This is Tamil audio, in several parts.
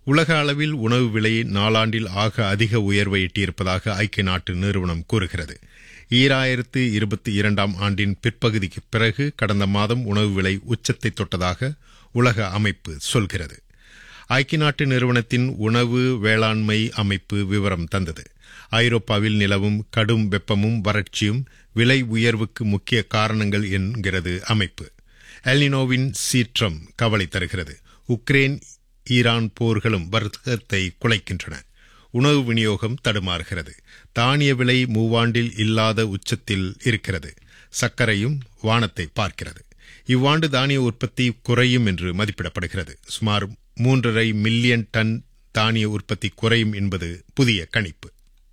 உலக அளவில் உணவு விலை நாளாண்டில் ஆக அதிக உயர்வை எட்டியிருப்பதாக ஐக்கிய நாட்டு நிறுவனம் கூறுகிறது ஈராயிரத்து இருபத்தி இரண்டாம் ஆண்டின் பிற்பகுதிக்கு பிறகு கடந்த மாதம் உணவு விலை உச்சத்தை தொட்டதாக உலக அமைப்பு சொல்கிறது ஐக்கிய நாட்டு நிறுவனத்தின் உணவு வேளாண்மை அமைப்பு விவரம் தந்தது ஐரோப்பாவில் நிலவும் கடும் வெப்பமும் வறட்சியும் விலை உயர்வுக்கு முக்கிய காரணங்கள் என்கிறது அமைப்பு எல்னினோவின் சீற்றம் கவலை தருகிறது உக்ரைன் ஈரான் போர்களும் வர்த்தகத்தை குலைக்கின்றன உணவு விநியோகம் தடுமாறுகிறது தானிய விலை மூவாண்டில் இல்லாத உச்சத்தில் இருக்கிறது சர்க்கரையும் வானத்தை பார்க்கிறது இவ்வாண்டு தானிய உற்பத்தி குறையும் என்று மதிப்பிடப்படுகிறது சுமார் மூன்றரை மில்லியன் டன் தானிய உற்பத்தி குறையும் என்பது புதிய கணிப்பு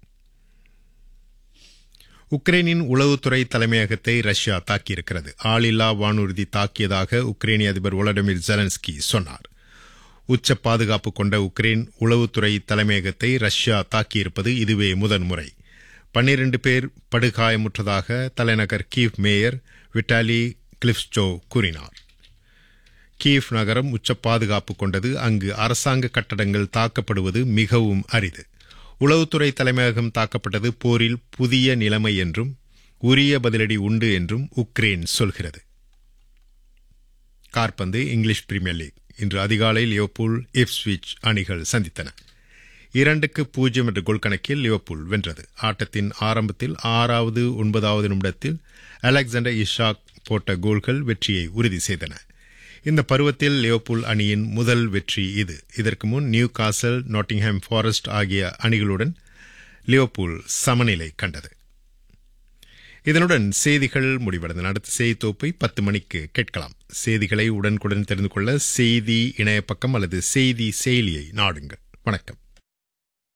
உக்ரைனின் உளவுத்துறை தலைமையகத்தை ரஷ்யா தாக்கியிருக்கிறது ஆளில்லா வானூர்தி தாக்கியதாக உக்ரைனிய அதிபர் ஒலடிமிர் ஜெலன்ஸ்கி சொன்னார் உச்ச பாதுகாப்பு கொண்ட உக்ரைன் உளவுத்துறை தலைமையகத்தை ரஷ்யா தாக்கியிருப்பது இதுவே முதன்முறை பன்னிரண்டு பேர் படுகாயமுற்றதாக தலைநகர் கீவ் மேயர் விட்டாலி கிளிப்ஸ்டோ கூறினார் கீவ் நகரம் உச்ச பாதுகாப்பு கொண்டது அங்கு அரசாங்க கட்டடங்கள் தாக்கப்படுவது மிகவும் அரிது உளவுத்துறை தலைமையகம் தாக்கப்பட்டது போரில் புதிய நிலைமை என்றும் உரிய பதிலடி உண்டு என்றும் உக்ரைன் சொல்கிறது கார்பந்து இங்கிலீஷ் பிரீமியர் லீக் இன்று அதிகாலை லியோபூல் இப்ஸ்விச் அணிகள் சந்தித்தன இரண்டுக்கு பூஜ்ஜியம் என்ற கோல் கணக்கில் லியோபூல் வென்றது ஆட்டத்தின் ஆரம்பத்தில் ஆறாவது ஒன்பதாவது நிமிடத்தில் அலெக்சாண்டர் இஷாக் போட்ட கோல்கள் வெற்றியை உறுதி செய்தன இந்த பருவத்தில் லியோபூல் அணியின் முதல் வெற்றி இது இதற்கு முன் நியூ காசல் நாட்டிங்ஹாம் ஃபாரஸ்ட் ஆகிய அணிகளுடன் லியோபூல் சமநிலை கண்டது இதனுடன் செய்திகள் முடிவடைந்தன அடுத்த செய்தி தொகுப்பை பத்து மணிக்கு கேட்கலாம் செய்திகளை உடனுக்குடன் தெரிந்து கொள்ள செய்தி இணைய பக்கம் அல்லது செய்தி செயலியை நாடுங்கள் வணக்கம்